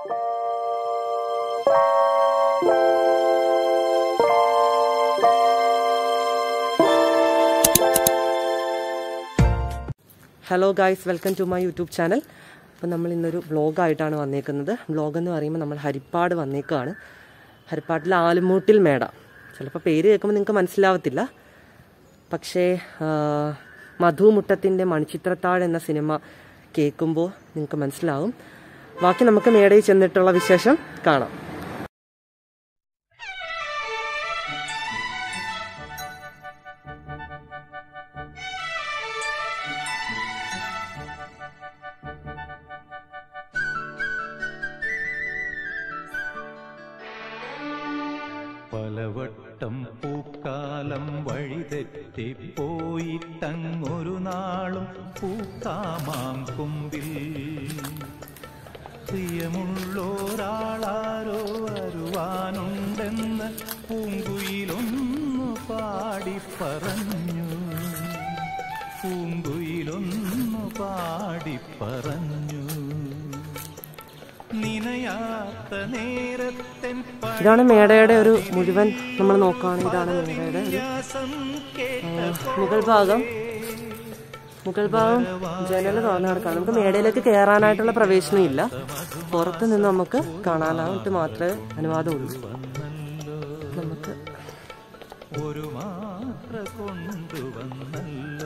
hello guys welcome to my YouTube channel അപ്പോൾ നമ്മൾ ഇന്നൊരു വ്ളോഗായിട്ടാണ് വന്നേക്കുന്നത് വ്ളോഗ് എന്ന് പറയുമ്പോൾ നമ്മൾ ഹരിപ്പാട് വന്നേക്കുകയാണ് ഹരിപ്പാട്ടിലെ ആലുമൂട്ടിൽ മേട ചിലപ്പോൾ പേര് കേൾക്കുമ്പോൾ നിങ്ങൾക്ക് മനസ്സിലാവത്തില്ല പക്ഷേ ആ, മധു മുട്ടത്തിൻ്റെ മണിച്ചിത്രത്താഴ് എന്ന സിനിമ കേൾക്കുമ്പോൾ നിങ്ങൾക്ക് മനസ്സിലാവും ബാക്കി നമുക്ക് മേടയിൽ ചെന്നിട്ടുള്ള വിശേഷം കാണാം പലവട്ടം പൂക്കാലം വഴിതെറ്റിപ്പോയിട്ടങ്ങൊരു നാളും പൂക്കാമാം കൊമ്പിൽ പ്രിയമുള്ളോരാളാരോ വരുവാനുണ്ടെന്ന് പൂങ്കുയിലൊന്നു പാടി പറഞ്ഞു പൂങ്കുയിലൊന്നു പാടി പറഞ്ഞു നിനയാത്ത നേരത്തെൻ ഇതാണ് മേടയുടെ ഒരു മുഴുവൻ നമ്മൾ നോക്കുകയാണെങ്കിൽ ഇതാണ് മേടയുടെ ഒരു പഴയാസം കേട്ട മുകൾ ഭാഗം മുകൾ ഭാഗം ജനൽ തുറന്നു കിടക്കാണ് നമുക്ക് മേടയിലേക്ക് കയറാനായിട്ടുള്ള പ്രവേശനം ഇല്ല പുറത്ത് നിന്ന് നമുക്ക് കാണാനായിട്ട് മാത്രമേ അനുവാദമുള്ളൂ നമുക്ക് ഒരു മാത്ര കൊണ്ടുവന്നല്ലോ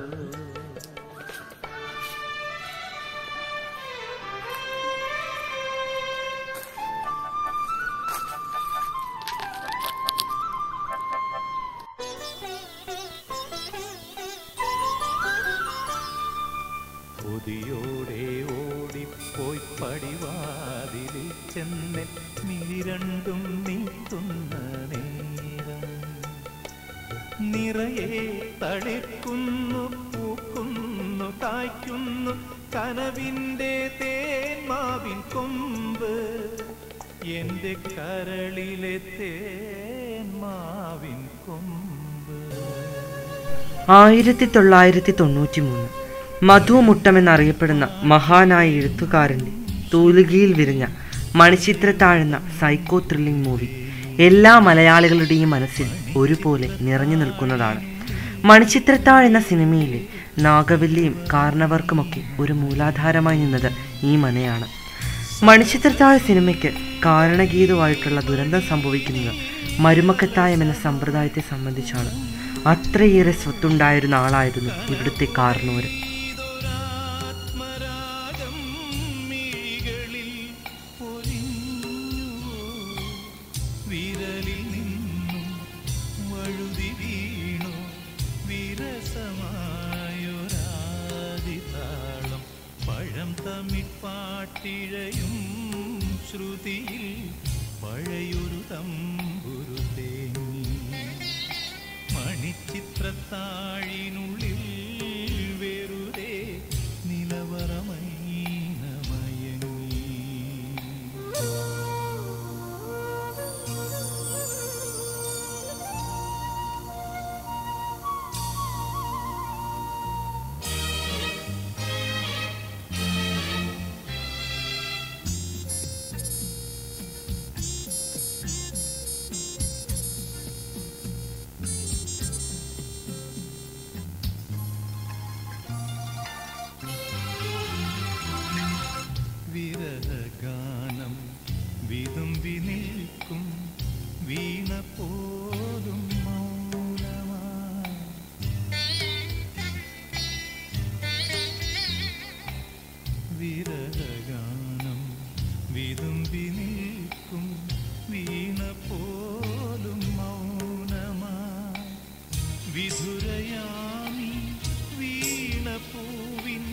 കൊതിയോടെ ഓടിപ്പോയി പടിവാതിലിൽ ചെന്ന് മിഴിരണ്ടും നീട്ടുന്ന നേരം നിറയെ തളിർക്കുന്നു പൂക്കുന്നു കായ്ക്കുന്നു കനവിൻ്റെ തേന്മാവിൻ കൊമ്പ് എൻ്റെ കരളിലെ തേന്മാവിൻ കൊമ്പ് ആയിരത്തി തൊള്ളായിരത്തി തൊണ്ണൂറ്റി മൂന്ന് മധു മുട്ടമെന്നറിയപ്പെടുന്ന മഹാനായ എഴുത്തുകാരൻ്റെ തൂലികയിൽ വിരിഞ്ഞ മണിച്ചിത്രത്താഴുന്ന സൈക്കോ ത്രില്ലിംഗ് മൂവി എല്ലാ മലയാളികളുടെയും മനസ്സിൽ ഒരുപോലെ നിറഞ്ഞു നിൽക്കുന്നതാണ് മണിച്ചിത്രത്താഴ് എന്ന സിനിമയിലെ നാഗവല്ലിയും കാരണവർക്കുമൊക്കെ ഒരു മൂലാധാരമായി നിന്നത് ഈ മനയാണ് മണിച്ചിത്രത്താഴ് സിനിമയ്ക്ക് കാരണഗീതമായിട്ടുള്ള ദുരന്തം സംഭവിക്കുന്നത് മരുമക്കത്തായം എന്ന സമ്പ്രദായത്തെ സംബന്ധിച്ചാണ് അത്രയേറെ സ്വത്തുണ്ടായിരുന്ന ആളായിരുന്നു ഇവിടുത്തെ കാരണവര് ആത്മരാഗം മിഴികളിൽ പൊലിഞ്ഞു വിരലിൽ നിന്നും വഴുതി വീണു വിരസമായൊരാദിതാളം പഴം തമിഴ്പാട്ടിഴയും ശ്രുതിയിൽ പഴയൊരു തമ്പുരു തേങ്ങി മണിച്ചിത്രത്താഴിനുള്ളിൽ വെറുതെ നിലവറമൈനമയങ്ങി വിരഹഗാനം വിതുമ്പി നിൽക്കും വീണ പോലും മൗനമായി വിരഹഗാനം വിതുമ്പി നിൽക്കും വീണ പോലും മൗനമായി വിധുരയാമി വീണ പൂവിൻ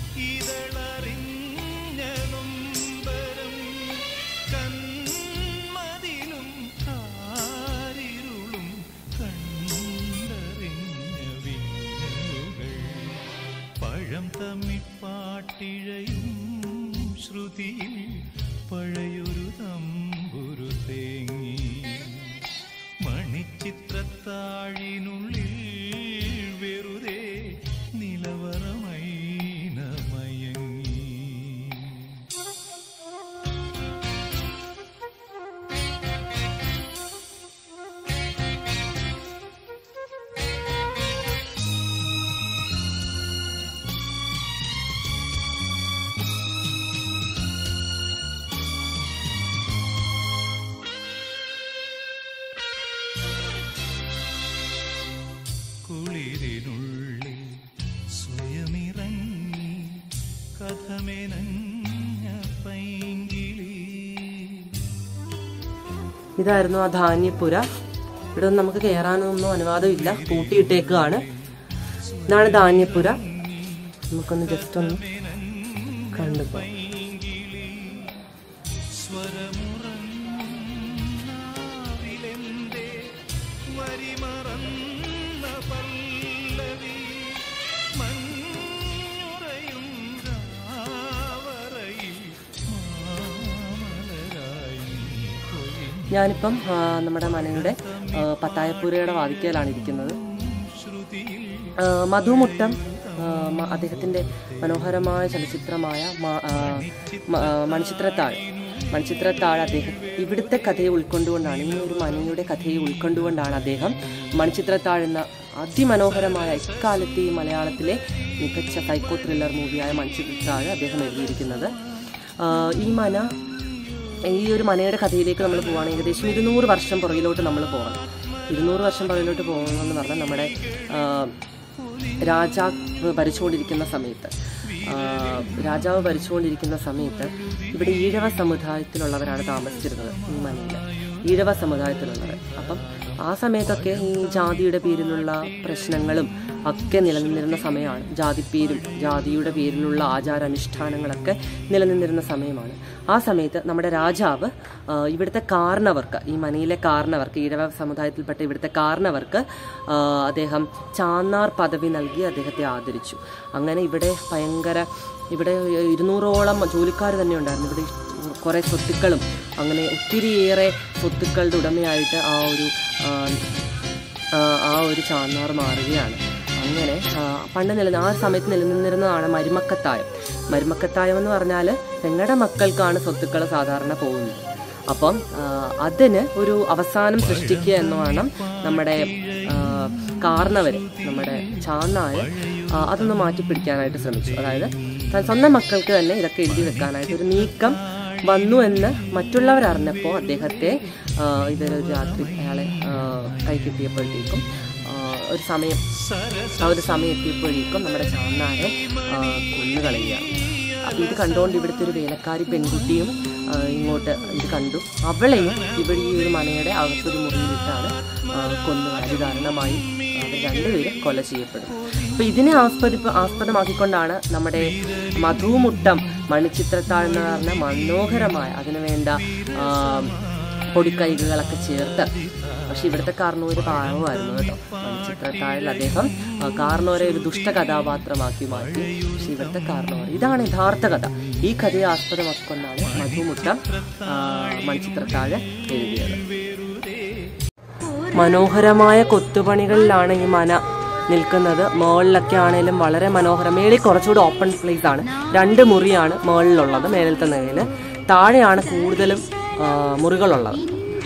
ഇതളറിഞ്ഞ നൊമ്പരം കന്മതിലും കാരിരുളും കണ്ടറിഞ്ഞ വിങ്ങലുകൾ പഴം തമ്മിപ്പാട്ടിഴയും ശ്രുതിയിൽ പഴയൊരു തമ്പുരു തേങ്ങി മണിച്ചിത്രത്താഴിനുള്ളിൽ വെറുതെ നിലവറമൈനമയങ്ങി ഇതായിരുന്നു ആ ധാന്യപ്പുര ഇവിടെ ഒന്നും നമുക്ക് കയറാനൊന്നും അനുവാദമില്ല പൂട്ടിയിട്ടേക്കാണ് ഇതാണ് ധാന്യപ്പുര നമുക്കൊന്ന് ജസ്റ്റ് ഒന്ന് കണ്ടുപോകാം സ്വരമുറങ്ങാവിലെന്റെ വരിമറന്ന പല്ലവി മഞ്ഞുറയും രാവറയിൽ മാമലരായി കൊഴിഞ്ഞു ഞാനിപ്പം ആ, നമ്മുടെ മനയുടെ ആ, പത്തായപ്പുരയുടെ വാതിക്കലാണ് ഇരിക്കുന്നത് ആ, മധുമുട്ടം ആ, മ- അദ്ദേഹത്തിൻ്റെ മനോഹരമായ ചലച്ചിത്രമായ മ- ആ, മ- ആ, മൺചിത്രത്താഴ് മൺചിത്രത്താഴ് അദ്ദേഹം ഇവിടുത്തെ കഥയെ ഉൾക്കൊണ്ടുകൊണ്ടാണ് ഈ ഒരു മനയുടെ കഥയെ ഉൾക്കൊണ്ടുകൊണ്ടാണ് അദ്ദേഹം മൺചിത്രത്താഴ് എന്ന അതിമനോഹരമായ ഇക്കാലത്തെ ഈ മലയാളത്തിലെ മികച്ച സൈക്കോ ത്രില്ലർ മൂവിയായ മൺചിത്രത്താഴ് അദ്ദേഹം എഴുതിയിരിക്കുന്നത് ആ, ഈ മന ഈ ഒരു മനയുടെ കഥയിലേക്ക് നമ്മൾ പോവുകയാണെങ്കിൽ ഏകദേശം ഇരുന്നൂറ് വർഷം പുറകിലോട്ട് നമ്മൾ പോകണം ഇരുന്നൂറ് വർഷം പുറകിലോട്ട് പോകണമെന്ന് പറഞ്ഞാൽ നമ്മുടെ ആ, രാജാവ് ഭരിച്ചുകൊണ്ടിരിക്കുന്ന സമയത്ത് ആ, രാജാവ് ഭരിച്ചുകൊണ്ടിരിക്കുന്ന സമയത്ത് ഇവിടെ ഈഴവ സമുദായത്തിലുള്ളവരാണ് താമസിച്ചിരുന്നത് ഈ മനയിൽ ഈഴവ സമുദായത്തിലുള്ളവർ അപ്പം ആ സമയത്തൊക്കെ ഈ ജാതിയുടെ പേരിലുള്ള പ്രശ്നങ്ങളും ഒക്കെ നിലനിന്നിരുന്ന സമയമാണ് ജാതിപ്പേരും ജാതിയുടെ പേരിലുള്ള ആചാരാനുഷ്ഠാനങ്ങളൊക്കെ നിലനിന്നിരുന്ന സമയമാണ് ആ സമയത്ത് നമ്മുടെ രാജാവ് ആ, ഇവിടുത്തെ കാരണവർക്ക് ഈ മനയിലെ കാരണവർക്ക് ഈഴവ സമുദായത്തിൽപ്പെട്ട ഇവിടുത്തെ കാരണവർക്ക് ആ, അദ്ദേഹം ചാന്നാർ പദവി നൽകി അദ്ദേഹത്തെ ആദരിച്ചു അങ്ങനെ ഇവിടെ ഭയങ്കര ഇവിടെ ഇരുന്നൂറോളം ജോലിക്കാർ തന്നെ ഉണ്ടായിരുന്നു ഇവിടെ കുറേ സ്വത്തുക്കളും അങ്ങനെ ഒത്തിരിയേറെ സ്വത്തുക്കളുടെ ഉടമയായിട്ട് ആ ഒരു ആ, ആ, ആ ഒരു ചാന്നാർ മാറുകയാണ് അങ്ങനെ ആ, പണ്ട് നില ആ സമയത്ത് നിലനിന്നിരുന്നതാണ് മരുമക്കത്തായം മരുമക്കത്തായം എന്ന് പറഞ്ഞാൽ പെങ്ങളുടെ മക്കൾക്കാണ് സ്വത്തുക്കൾ സാധാരണ പോകുന്നത് അപ്പം ആ, അതിന് ഒരു അവസാനം സൃഷ്ടിക്കുക എന്ന് വേണം നമ്മുടെ ആ, കാർന്നവര് നമ്മുടെ ചാന്നാര് ആ, അതൊന്ന് മാറ്റിപ്പിടിക്കാനായിട്ട് ശ്രമിച്ചു അതായത് ത- സ്വന്തം മക്കൾക്ക് തന്നെ ഇതൊക്കെ എഴുതി വെക്കാനായിട്ട് ഒരു നീക്കം വന്നു എന്ന് മറ്റുള്ളവർ അറിഞ്ഞപ്പോൾ അദ്ദേഹത്തെ ആ, ഇതൊരു രാത്രി അയാളെ ആ, കൈ കിട്ടിയപ്പോഴത്തേക്കും ആ, ഒരു സമയം ആ ഒരു സമയം എത്തിയപ്പോഴേക്കും നമ്മുടെ ചാന്നാരെ ആ, കൊന്നുകളയുകയാണ് അപ്പം ഇത് കണ്ടുകൊണ്ട് ഇവിടുത്തെ ഒരു വേലക്കാരി പെൺകുട്ടിയും ആ, ഇങ്ങോട്ട് ഇത് കണ്ടു അവളെയും ഇവിടെ ഈ ഒരു മനയുടെ അകത്തൊരു മുറിയിലിട്ടാണ് ആ, കൊന്നു അത് കാരണമായി അവർ രണ്ടുപേരും കൊല ചെയ്യപ്പെടും അപ്പൊ ഇതിനെ ആസ്പദി ആസ്പദമാക്കിക്കൊണ്ടാണ് നമ്മുടെ മധുമുട്ടം മണിച്ചിത്രത്താഴ് എന്ന് പറഞ്ഞ മനോഹരമായ അതിനു വേണ്ട ആ, പൊടിക്കൈകളൊക്കെ ചേർത്ത് പക്ഷെ ഇവിടുത്തെ കാർണൂര് പാവമായിരുന്നു കേട്ടോ മണിച്ചിത്രത്താഴിൽ അദ്ദേഹം ആ, കാർണോരെ ഒരു ദുഷ്ട കഥാപാത്രമാക്കി മാറ്റി പക്ഷെ ഇവിടുത്തെ കാർണോർ ഇതാണ് യഥാർത്ഥ കഥ ഈ കഥയെ ആസ്പദമാക്കിക്കൊണ്ടാണ് മധുമുട്ടം ആ, മണിച്ചിത്രത്താഴ് എഴുതിയത് മനോഹരമായ കൊത്തുപണികളിലാണ് ഈ മന നിൽക്കുന്നത് മേളിലൊക്കെ ആണെങ്കിലും വളരെ മനോഹരം മേളിൽ കുറച്ചുകൂടി ഓപ്പൺ പ്ലേസ് ആണ് രണ്ട് മുറിയാണ് മേളിലുള്ളത് മേളിലത്തെ നിലയിൽ താഴെയാണ് കൂടുതലും ആ, മുറികളുള്ളത്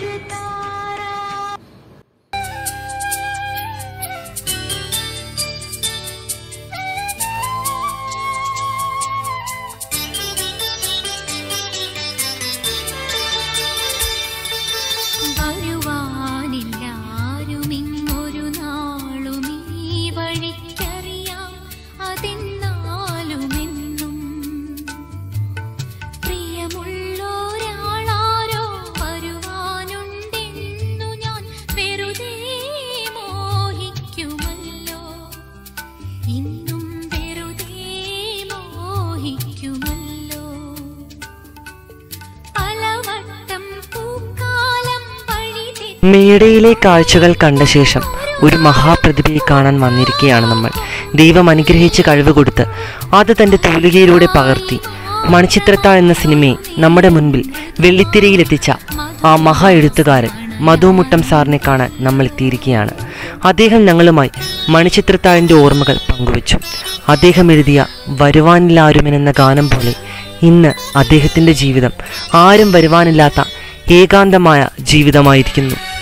വരുവാനില്ലാരുമിങ്ങൊരു നാളും ഈ വഴിക്കറിയാം അതെന്നാലുമെന്നും പ്രിയമുള്ളൊരാളാരോ വരുവാനുണ്ടെന്നു ഞാൻ വെറുതെ മോഹിക്കുമല്ലോ ഇന്നും വെറുതെ മോഹിക്കുമല്ലോ പലവട്ടം പൂക്കാലം വഴി തെറ്റി മേടയിലെ കാഴ്ചകൾ കണ്ട ശേഷം ഒരു മഹാപ്രതിഭയെ കാണാൻ വന്നിരിക്കുകയാണ് നമ്മൾ ദൈവം അനുഗ്രഹിച്ച് കഴിവ് കൊടുത്ത് അത് തന്റെ തൂലികയിലൂടെ പകർത്തി മണിച്ചിത്രത്ത എന്ന സിനിമയെ നമ്മുടെ മുൻപിൽ വെള്ളിത്തിരയിലെത്തിച്ച ആ മഹാ എഴുത്തുകാരൻ മധുമുട്ടം സാറിനെ കാണാൻ നമ്മൾ എത്തിയിരിക്കുകയാണ് അദ്ദേഹം ഞങ്ങളുമായി മണിച്ചിത്രത്താഴിൻ്റെ ഓർമ്മകൾ പങ്കുവച്ചു അദ്ദേഹം എഴുതിയ വരുവാനില്ലാരുമൻ എന്ന ഗാനം പോലെ ഇന്ന് അദ്ദേഹത്തിൻ്റെ ജീവിതം ആരും വരുവാനില്ലാത്ത ഏകാന്തമായ ജീവിതമായിരിക്കുന്നു